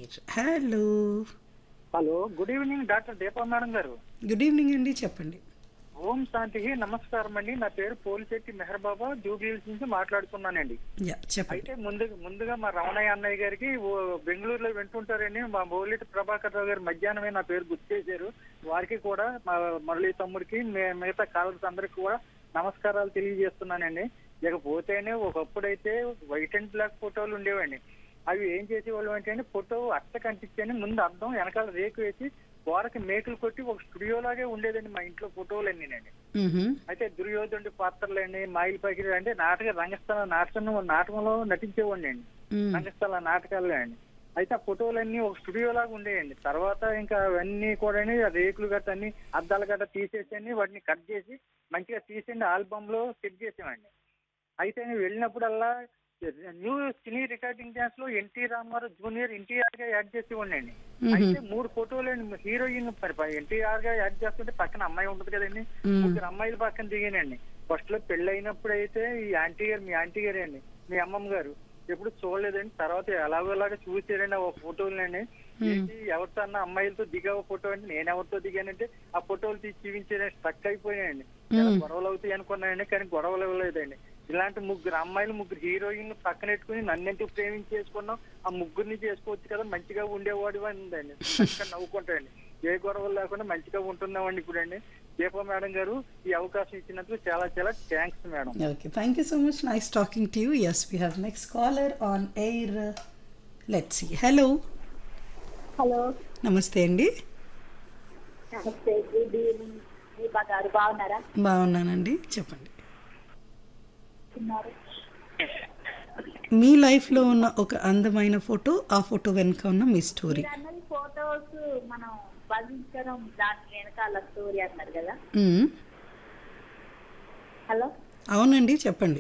Air hello hello good evening doctor Deepa madam garu good evening అండి చెప్పండి ఓం శాంతి నమస్కారం అండి నా పేరు పోలిశెట్టి మెహర్ బాబా జూబ్లీహిల్స్ నుంచి మాట్లాడుతున్నానండి యా చెప్పండి అయితే ముందు ముందుగా మా రమణయ్య అన్నయ్య గారికి ఓ బెంగళూరులో వింటుంటారని మా బోలిటి ప్రభాకర్ రావు గారు మధ్యాహ్నమే నా పేరు గుర్తు చేశారు వారికి కూడా మా మురళీ తమ్ముడికి మి- మిగతా కాలర్స్ అందరికి కూడా నమస్కారాలు తెలియజేస్తున్నానండి ఇకపోతేనే ఒకప్పుడైతే వైట్ అండ్ బ్లాక్ ఫోటోలు ఉండేవండి అవి ఏం చేసేవాళ్ళు అంటే ఫోటో అట్ట కంటించని ముందు అర్థం వెనకాల రేకు వేసి గోడకి మేకులు కొట్టి ఒక స్టూడియో లాగే ఉండేదండి మా ఇంట్లో ఫోటోలు అన్నీనండి మ్మ్హమ్. అయితే దుర్యోధనుడి పాత్రలు అండి మాయిల్ పకిరి అంటే నాటక రంగస్థల నాటకం నాటకంలో నటించేవాడిని అండి మ్మ్. రంగస్థల నాటకాల్లో అండి అయితే ఆ ఫోటోలన్నీ ఒక స్టూడియో లాగా ఉండేయండి తర్వాత ఇంకా అవన్నీ కూడా రేకులు గట్ట అన్ని అద్దాలు గట్ట తీసేసి వాటిని కట్ చేసి మంచిగా తీసేయండి ఆల్బమ్ లో సెట్ చేసామండి అయితే నేను వెళ్ళినప్పుడల్లా న్యూ సినీ రికార్డింగ్ డాన్స్ లో ఎన్టీ రామారావు జూనియర్ ఎన్టీఆర్ గా యాడ్ చేసి ఉండండి అయితే మూడు ఫోటోలు హీరోయిన్ ఎన్టీఆర్ గా యాడ్ చేస్తుంటే పక్కన అమ్మాయి ఉంటుంది కదండి మ్మ్. ముగ్గురు అమ్మాయిలు పక్కన దిగానండి ఫస్ట్ లో పెళ్లి అయినప్పుడు అయితే ఈ ఆంటీ గారు మీ ఆంటీ గారే అండి మీ అమ్మమ్మ గారు ఎప్పుడు చూడలేదండి తర్వాత ఎలాగో ఎలాగో చూసారండి ఆ ఫోటోలనండి ఏంటి ఎవరితో అన్న అమ్మాయిలతో దిగావు ఫోటో అంటే నేను ఎవరితో దిగానంటే ఆ ఫోటోలు తీసి చూపించారండి స్టక్ అయిపోయాయండి చాలా గొడవలు అవుతాయి అనుకున్నానండి కానీ గొడవలు ఇవ్వలేదండి ఇలాంటి ముగ్గురు అమ్మాయిలు ముగ్గురు హీరోయిన్ పక్కన పెట్టుకుని నన్నెందుకు ప్రేమించేసుకున్నాం ఆ ముగ్గురిని చేసుకోవచ్చు కదా మంచిగా ఉండేవాడు అందండి చక్కగా నవ్వుకుంటాయండి ఏ గొడవలు లేకుండా మంచిగా ఉంటున్నామండి ఇప్పుడండి దీపా మేడం గారు ఈ అవకాశం ఇచ్చినందుకు చాలా చాలా thanks madam Okay, thank you so much. Nice talking to you. Yes, we have next caller on air. Let's see. Hello. Hello నమస్తే అండి నమస్తే గుడ్ ఈవినింగ్ దీపా గారు బాగున్నారా బాగున్నానండి చెప్పండి ఉన్నారు మీ లైఫ్లో ఉన్న ఒక అందమైన ఫోటో ఆ ఫోటో వెనుక ఉన్న మీ స్టోరీ మీరు అన్నది ఫోటోస్ మనం బంధించడం దాని వెనకాల స్టోరీ అన్నారు కదా మ్మ్. హలో అవునండి చెప్పండి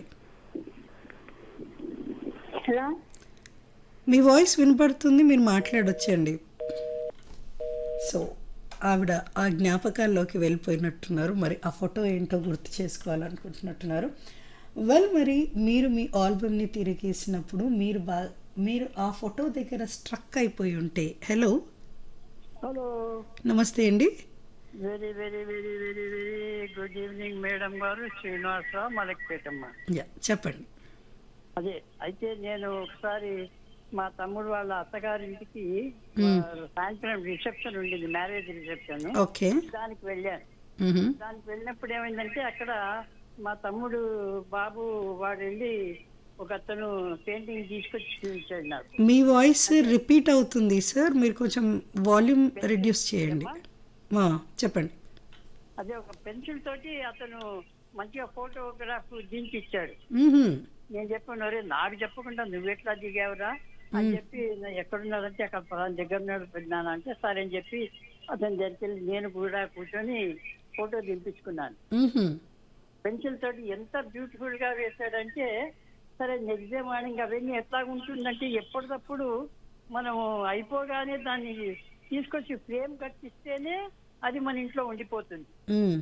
హలో మీ వాయిస్ వినపడుతుంది మీరు మాట్లాడొచ్చండి సో ఆవిడ ఆ జ్ఞాపకాల్లోకి వెళ్ళిపోయినట్టున్నారు మరి ఆ ఫోటో ఏంటో గుర్తు చేసుకోవాలనుకుంటున్నట్టున్నారు వెల్ మరి మీరు మీ ఆల్బమ్ని తిరిగేసినప్పుడు మీరు బా మీరు ఆ ఫోటో దగ్గర స్ట్రక్ అయిపోయి ఉంటే హలో హలో నమస్తే అండి very very very very very good evening madam garu Srinivasarao మలక్పేటమ్మ yeah చెప్పండి అదే అయితే నేను ఒకసారి మా తమ్ముడు వాళ్ళ అత్తగారింటికి మ్మ్. ఆ, సాయంత్రం రిసెప్షన్ ఉండేది మ్యారేజ్ రిసెప్షన్ ఓకే దానికి వెళ్ళాను మ్హూ. దానికి వెళ్ళినప్పుడు ఏమైందంటే అక్కడ మా తమ్ముడు బాబు వాడు వెళ్ళి ఒక అతను పెయింటింగ్ తీసుకొచ్చి చూపించాడు నాకు మీ వాయిస్ రిపీట్ అవుతుంది సార్ మీరు కొంచెం వాల్యూమ్ రెడ్యూస్ చేయండి ఆ, చెప్పండి అదే ఒక పెన్సిల్ తోటి అతను మంచిగా ఫోటోగ్రాఫ్ దించి ఇచ్చాడు మ్హూ. నేను చెప్పాను "ఒరేయ్, నాకు చెప్పకుండా నువ్వు ఎట్లా దిగావురా అని చెప్పి "నా ఎక్కడున్నాడంటే అక్కడ పలానా దగ్గర ఉన్నాడు పెట్టినాను అంటే సరే అని చెప్పి అతని దగ్గరికి వెళ్ళి నేను కూడా కూర్చొని ఫోటో దింపించుకున్నాను మ్హూ. పెన్సిల్ తోటి ఎంత బ్యూటిఫుల్ గా వేశాడంటే సరే నెక్స్ట్ డే మార్నింగ్ అవన్నీ ఎట్లా ఉంటుందంటే ఎప్పటికప్పుడు మనం అయిపోగానే దాన్ని తీసుకొచ్చి ఫ్రేమ్ కట్టిస్తేనే అది మన ఇంట్లో ఉండిపోతుంది మ్.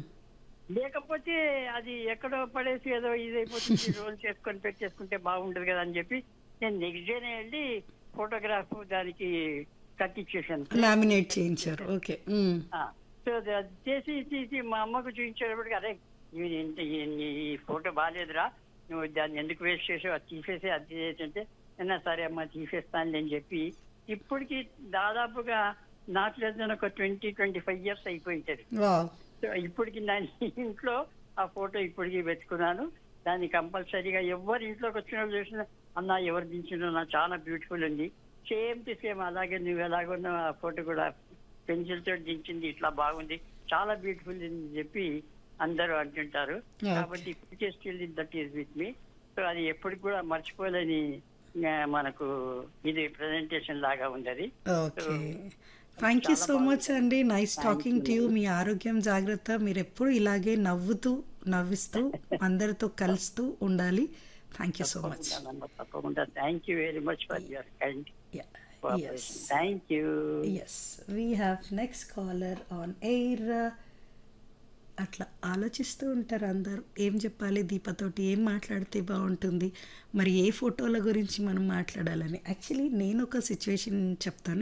లేకపోతే అది ఎక్కడో పడేసి ఏదో ఇది అయిపోతుంది రోల్ చేసుకొని పెట్టేసుకుంటే బాగుండదు కదా అని చెప్పి నేను నెక్స్ట్ డేనే వెళ్ళి ఫోటోగ్రాఫ్ దానికి కట్టించేసాను లామినేట్ చేయించారు ఓకే మ్. ఆ, సో అది చేసి తీసి మా అమ్మకు చూపించేటప్పటికి అరే ఇది ఇంత ఈ- ఈ ఫోటో బాగాలేదురా నువ్వు దాన్ని ఎందుకు వేస్ట్ చేసావు అది తీసేసి అది తీసేసి అన్నా సరే అమ్మ తీసేస్తానులే అని చెప్పి ఇప్పటికి దాదాపుగా నాకు లేదని ఒక ట్వంటీ ట్వంటీ ఫైవ్ ఇయర్స్ అయిపోయి ఉంటుంది వావ్ సో ఇప్పటికి నా ఇంట్లో ఆ ఫోటో ఇప్పటికి పెట్టుకున్నాను దాన్ని కంపల్సరీగా ఎవరి ఇంట్లోకి వచ్చినప్పుడు చూసినా అన్న ఎవరు దించినా నా చాలా బ్యూటిఫుల్ ఉంది సేమ్ టు సేమ్ అలాగే నువ్వు ఎలాగున్నా ఆ ఫోటో కూడా పెన్సిల్ తోటి దించింది ఇట్లా బాగుంది చాలా బ్యూటిఫుల్ అని చెప్పి అందరూ అంటుంటారు Okay. కాబట్టి ఇప్పటికే still that is with me so అది ఎప్పటికి కూడా మర్చిపోలేని ఆ, మనకు ఇది ప్రెజెంటేషన్ లాగా ఉంది అది okay thank you so much అండి నైస్ టాకింగ్ టు యూ మీ ఆరోగ్యం జాగ్రత్త మీరు ఎప్పుడు ఇలాగే నవ్వుతూ నవ్విస్తూ అందరితో కలుస్తూ ఉండాలి థ్యాంక్ యూ సో మచ్ తప్పకుండా, తప్పకుండా thank you very much for your kind yes thank you yes we have next caller on air అట్లా ఆలోచిస్తూ ఉంటారు అందరూ ఏం చెప్పాలి దీపతోటి ఏం మాట్లాడితే బాగుంటుంది మరి ఏ ఫోటోల గురించి మనం మాట్లాడాలని యాక్చువల్లీ నేను ఒక సిచ్యువేషన్ చెప్తాను